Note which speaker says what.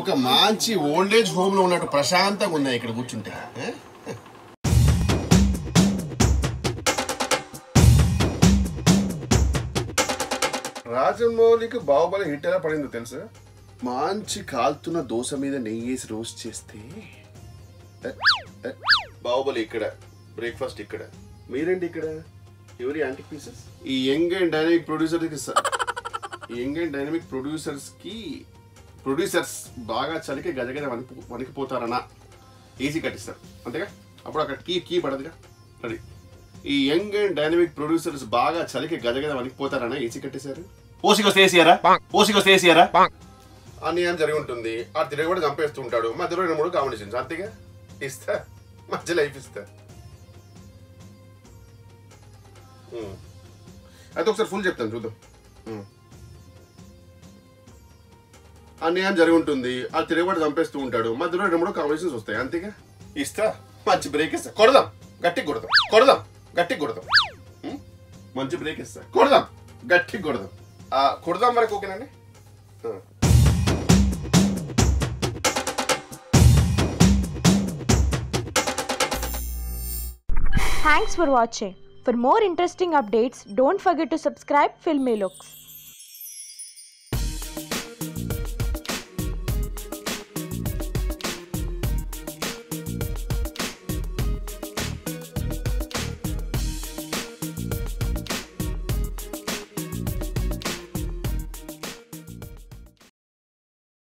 Speaker 1: ఒక మంచి old age home లో ఉన్నట్టు ప్రశాంతంగా ఉన్నాయి ఇక్కడ కూర్చుంటే ఏ? రాజమౌళికి బాహుబలి హిట్ ఎలా పడిందో తెలుసా మంచి కాలుతున్న దోశ మీద నెయ్యి వేసి రోస్ట్ చేస్తే ఏ, ఏ, బాహుబలి ఇక్కడ బ్రేక్ఫాస్ట్ ఇక్కడ మీరేంటి ఇక్కడ ఎవరి యాంటిక్ పీసెస్ ఈ యంగ్ అండ్ డైనమిక్ ప్రొడ్యూసర్కి యంగ్ అండ్ డైనమిక్ ప్రొడ్యూసర్స్ కి ప్రొడ్యూసర్స్ బాగా చలికి గజగజ వణికి వణికిపోతారనా ఏసీ కట్టిస్తారు అంతేగా అప్పుడు అక్కడ కీ కీ పడదుగా అది ఈ యంగ్ అండ్ డైనమిక్ ప్రొడ్యూసర్స్ బాగా చలికి గజగజ వణికిపోతారనా ఏసీ కట్టేశారు
Speaker 2: ఓసికొస్తే ఏసీయారా ఓసికొస్తే ఏసీయారా
Speaker 1: అన్యాయం జరిగి ఉంటుంది ఆ తిరిగి కూడా చంపేస్తూ ఉంటాడు మధ్యలో రెండు మూడు కాంబినేషన్స్ అంతేగా ఇస్తా మంచి లైఫ్ ఇస్తా ఉమ్. అయితే ఒకసారి ఫుల్ చెప్తాను చూద్దాం ఉమ్. అన్యాయం జరిగి ఉంటుంది ఆ తిరుగుబాటు చంపేస్తూ ఉంటాడు మధ్యలో రెండు మూడు కాంబినేషన్స్ వస్తాయి అంతేగా ఇస్తా మంచి బ్రేక్ ఇస్తా కొడదాం గట్టిగా కొడదాం కొడదాం గట్టిగా కొడదాం ఉమ్? మంచి బ్రేక్ ఇస్తా కొడదాం గట్టిగా కొడదాం ఆ, కొడదాం వరకు ఓకేనండి ఆ.
Speaker 3: Thanks for watching. For more interesting updates, don't forget to subscribe Filmy Looks.